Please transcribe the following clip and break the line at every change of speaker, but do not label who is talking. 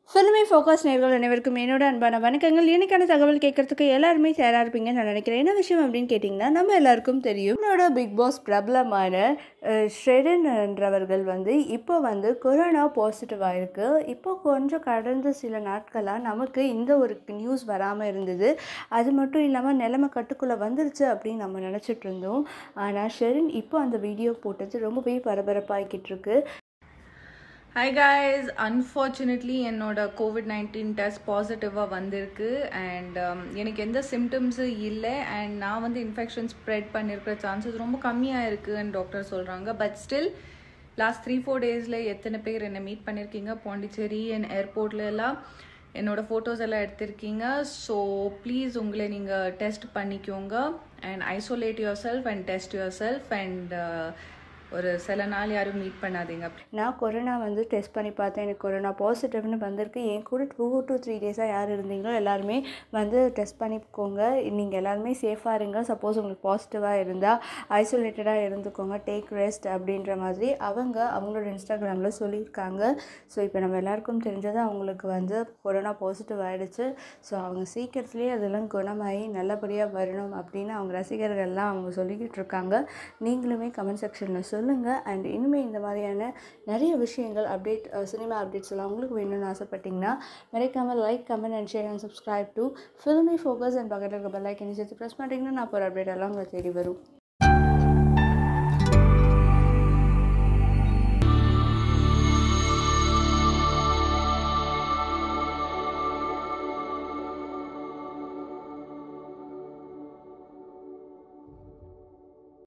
filmi focus நேர்கள் அனைவருக்கும் என்னோட அன்பான வணக்கங்கள் இன்னைக்கான தகவல் கேட்கறதுக்கு எல்லாருமே தயாராக இருப்பீங்கன்னு நான் நினைக்கிறேன் என்ன விஷயம் அப்படின்னு கேட்டிங்கன்னா நம்ம எல்லாருக்கும் தெரியும் நம்மளோட பிக் பாஸ் பிரபலமான அஹ், ஷ்ரெடன் என்றவர்கள் வந்து இப்போ வந்து கொரோனா பாசிட்டிவ் ஆயிருக்கு இப்போ கொஞ்சம் கடந்த சில நாட்களாக நமக்கு இந்த ஒரு நியூஸ் வராமல் இருந்தது அது மட்டும் இல்லாமல் நிலைமை கட்டுக்குள்ளே வந்துருச்சு அப்படின்னு நம்ம நினச்சிட்டு இருந்தோம் ஆனால் ஷெரின் இப்போ அந்த வீடியோ போட்டது ரொம்பவே பரபரப்பாகிக்கிட்டு இருக்கு
ஹாய் காய்ஸ் அன்ஃபார்ச்சுனேட்லி என்னோட கோவிட் நைன்டீன் டெஸ்ட் பாசிட்டிவாக வந்திருக்கு அண்ட் எனக்கு எந்த சிம்டம்ஸும் இல்லை அண்ட் நான் வந்து இன்ஃபெக்ஷன் ஸ்ப்ரெட் பண்ணியிருக்கிற சான்சஸ் ரொம்ப கம்மியாக இருக்குன்னு டாக்டர் சொல்கிறாங்க but still last three four டேஸில் எத்தனை பேர் என்னை மீட் பண்ணியிருக்கீங்க பாண்டிச்சேரி அண்ட் ஏர்போர்ட்ல எல்லாம் என்னோட ஃபோட்டோஸ் எல்லாம் எடுத்திருக்கீங்க ஸோ ப்ளீஸ் உங்களை நீங்கள் டெஸ்ட் பண்ணிக்கோங்க and isolate yourself and test yourself and ஒரு சில நாள் யாரும் மீட் பண்ணாதீங்க
நான் கொரோனா வந்து டெஸ்ட் பண்ணி பார்த்தேன் எனக்கு கொரோனா பாசிட்டிவ்னு வந்திருக்கு என் கூட டூ டு த்ரீ டேஸாக யார் இருந்தீங்களோ எல்லாருமே வந்து டெஸ்ட் பண்ணிக்கோங்க நீங்கள் எல்லாருமே சேஃபாக இருங்க சப்போஸ் உங்களுக்கு பாசிட்டிவாக இருந்தால் ஐசோலேட்டடாக இருந்துக்கோங்க டேக் ரெஸ்ட் அப்படின்ற மாதிரி அவங்க அவங்களோட இன்ஸ்டாகிராமில் சொல்லியிருக்காங்க ஸோ இப்போ நம்ம எல்லாருக்கும் தெரிஞ்சது அவங்களுக்கு வந்து கொரோனா பாசிட்டிவ் ஆகிடுச்சு ஸோ அவங்க சீக்கிரத்துலேயே அதெல்லாம் குணமாகி நல்லபடியாக வரணும் அப்படின்னு அவங்க ரசிகர்கள்லாம் அவங்க சொல்லிக்கிட்டு இருக்காங்க நீங்களுமே கமெண்ட் செக்ஷனில் சொல்லுங்கள் அண்ட் இனிமேல் இந்த மாதிரியான நிறைய விஷயங்கள் அப்டேட் சினிமா அப்டேட்ஸ் எல்லாம் உங்களுக்கு வேணும்னு ஆசைப்பட்டீங்கன்னா மறக்காமல் like comment and share and subscribe to Filmi Focus and பக்கத்தில் இருக்க பெல் ஐக்கனை சேர்த்து ப்ரெஸ் பண்ணிட்டீங்கன்னா நான் ஒரு அப்டேட் எல்லாம் உங்களை தேடி வரும்